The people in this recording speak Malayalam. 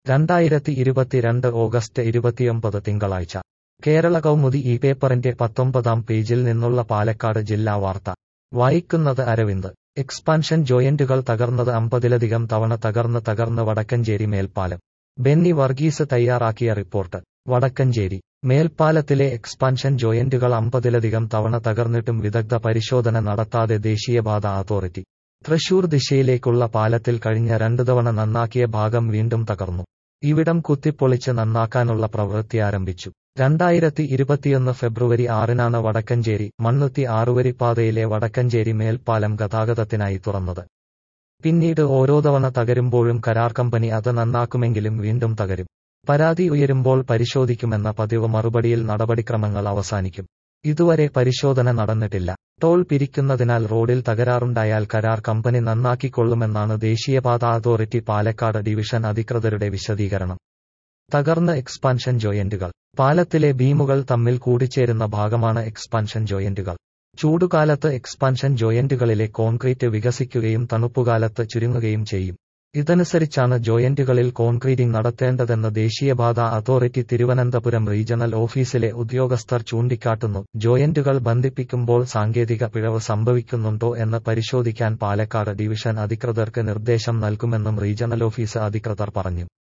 രണ്ടായിരത്തി ഇരുപത്തിരണ്ട് ഓഗസ്റ്റ് ഇരുപത്തിയൊമ്പത് തിങ്കളാഴ്ച കേരള കൗമുദി ഈ പേപ്പറിന്റെ പത്തൊമ്പതാം പേജിൽ നിന്നുള്ള പാലക്കാട് ജില്ലാ വാർത്ത വായിക്കുന്നത് അരവിന്ദ് എക്സ്പാൻഷൻ ജോയന്റുകൾ തകർന്നത് അമ്പതിലധികം തവണ തകർന്ന് തകർന്ന് വടക്കഞ്ചേരി മേൽപ്പാലം ബെന്നി വർഗീസ് തയ്യാറാക്കിയ റിപ്പോർട്ട് വടക്കഞ്ചേരി മേൽപ്പാലത്തിലെ എക്സ്പാൻഷൻ ജോയന്റുകൾ അമ്പതിലധികം തവണ തകർന്നിട്ടും വിദഗ്ധ പരിശോധന നടത്താതെ ദേശീയപാത അതോറിറ്റി തൃശൂർ ദിശയിലേക്കുള്ള പാലത്തിൽ കഴിഞ്ഞ രണ്ടു തവണ നന്നാക്കിയ ഭാഗം വീണ്ടും തകർന്നു ഇവിടം കുത്തിപ്പൊളിച്ച് നന്നാക്കാനുള്ള പ്രവൃത്തി ആരംഭിച്ചു രണ്ടായിരത്തി ഇരുപത്തിയൊന്ന് ഫെബ്രുവരി ആറിനാണ് വടക്കഞ്ചേരി മണ്ണുത്തി ആറുവരിപ്പാതയിലെ വടക്കഞ്ചേരി മേൽപ്പാലം ഗതാഗതത്തിനായി തുറന്നത് പിന്നീട് ഓരോ തവണ തകരുമ്പോഴും കരാർ കമ്പനി അത് നന്നാക്കുമെങ്കിലും വീണ്ടും തകരും പരാതി ഉയരുമ്പോൾ പരിശോധിക്കുമെന്ന പതിവ് മറുപടിയിൽ നടപടിക്രമങ്ങൾ അവസാനിക്കും ഇതുവരെ പരിശോധന നടന്നിട്ടില്ല ടോൾ പിരിക്കുന്നതിനാൽ റോഡിൽ തകരാറുണ്ടായാൽ കരാർ കമ്പനി നന്നാക്കിക്കൊള്ളുമെന്നാണ് ദേശീയപാത അതോറിറ്റി പാലക്കാട് ഡിവിഷൻ അധികൃതരുടെ വിശദീകരണം തകർന്ന എക്സ്പാൻഷൻ ജോയന്റുകൾ പാലത്തിലെ ബീമുകൾ തമ്മിൽ കൂടിച്ചേരുന്ന ഭാഗമാണ് എക്സ്പാൻഷൻ ജോയന്റുകൾ ചൂടുകാലത്ത് എക്സ്പാൻഷൻ ജോയന്റുകളിലെ കോൺക്രീറ്റ് വികസിക്കുകയും തണുപ്പുകാലത്ത് ചുരുങ്ങുകയും ചെയ്യും ഇതനുസരിച്ചാണ് ജോയന്റുകളിൽ കോൺക്രീറ്റിംഗ് നടത്തേണ്ടതെന്ന് ദേശീയപാത അതോറിറ്റി തിരുവനന്തപുരം റീജണൽ ഓഫീസിലെ ഉദ്യോഗസ്ഥർ ചൂണ്ടിക്കാട്ടുന്നു ജോയന്റുകൾ ബന്ധിപ്പിക്കുമ്പോൾ സാങ്കേതിക പിഴവ് സംഭവിക്കുന്നുണ്ടോ എന്ന് പരിശോധിക്കാൻ പാലക്കാട് ഡിവിഷൻ അധികൃതർക്ക് നിർദ്ദേശം നൽകുമെന്നും റീജണൽ ഓഫീസ് അധികൃതർ പറഞ്ഞു